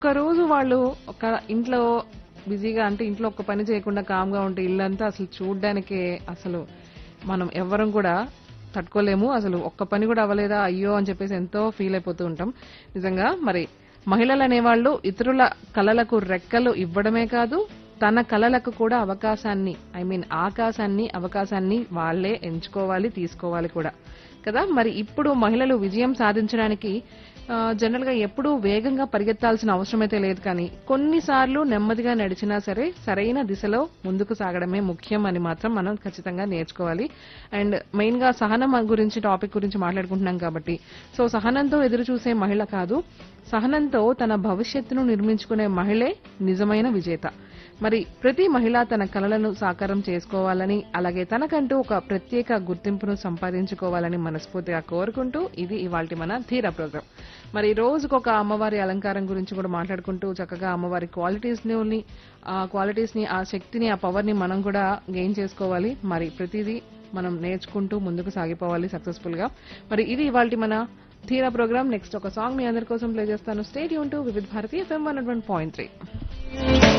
ఒక్క రోజు వాళ్ళు ఒక ఇంట్లో బిజీగా అంటే ఇంట్లో ఒక్క పని చేయకుండా కామ్గా ఉంటే ఇల్లంతా అసలు చూడ్డానికే అసలు మనం ఎవ్వరం కూడా తట్టుకోలేము అసలు ఒక్క పని కూడా అవ్వలేదా అయ్యో అని చెప్పేసి ఎంతో ఫీల్ అయిపోతూ ఉంటాం నిజంగా మరి మహిళలు అనేవాళ్ళు ఇతరుల కళలకు రెక్కలు ఇవ్వడమే కాదు తన కళలకు కూడా అవకాశాన్ని ఐ మీన్ ఆకాశాన్ని అవకాశాన్ని వాళ్ళే ఎంచుకోవాలి తీసుకోవాలి కూడా కదా మరి ఇప్పుడు మహిళలు విజయం సాధించడానికి ఆ, జనరల్ గా ఎప్పుడూ వేగంగా పరిగెత్తాల్సిన అవసరం అయితే లేదు కానీ కొన్నిసార్లు నెమ్మదిగా నడిచినా సరే సరైన దిశలో ముందుకు సాగడమే ముఖ్యం అని మాత్రం మనం ఖచ్చితంగా నేర్చుకోవాలి అండ్ మెయిన్ గా సహనం గురించి టాపిక్ గురించి మాట్లాడుకుంటున్నాం కాబట్టి సో సహనంతో ఎదురు చూసే మహిళ కాదు సహనంతో తన భవిష్యత్తును నిర్మించుకునే మహిళే నిజమైన విజేత మరి ప్రతి మహిళ తన కలలను సాకారం చేసుకోవాలని అలాగే తనకంటూ ఒక ప్రత్యేక గుర్తింపును సంపాదించుకోవాలని మనస్ఫూర్తిగా కోరుకుంటూ ఇది ఇవాల్టి మన ధీర ప్రోగ్రాం మరి రోజుకొక అమ్మవారి అలంకారం గురించి కూడా మాట్లాడుకుంటూ చక్కగా అమ్మవారి క్వాలిటీస్ ని ఆ క్వాలిటీస్ ని ఆ శక్తిని ఆ పవర్ ని మనం కూడా గెయిన్ చేసుకోవాలి మరి ప్రతిదీ మనం నేర్చుకుంటూ ముందుకు సాగిపోవాలి సక్సెస్ఫుల్ గా మరి ఇది ఇవాల్టి మన ధీర ప్రోగ్రామ్ నెక్స్ట్ ఒక సాంగ్ మీ అందరి కోసం ప్లే చేస్తాను స్టేట్ యూన్ to Vividh Bharati FM one point three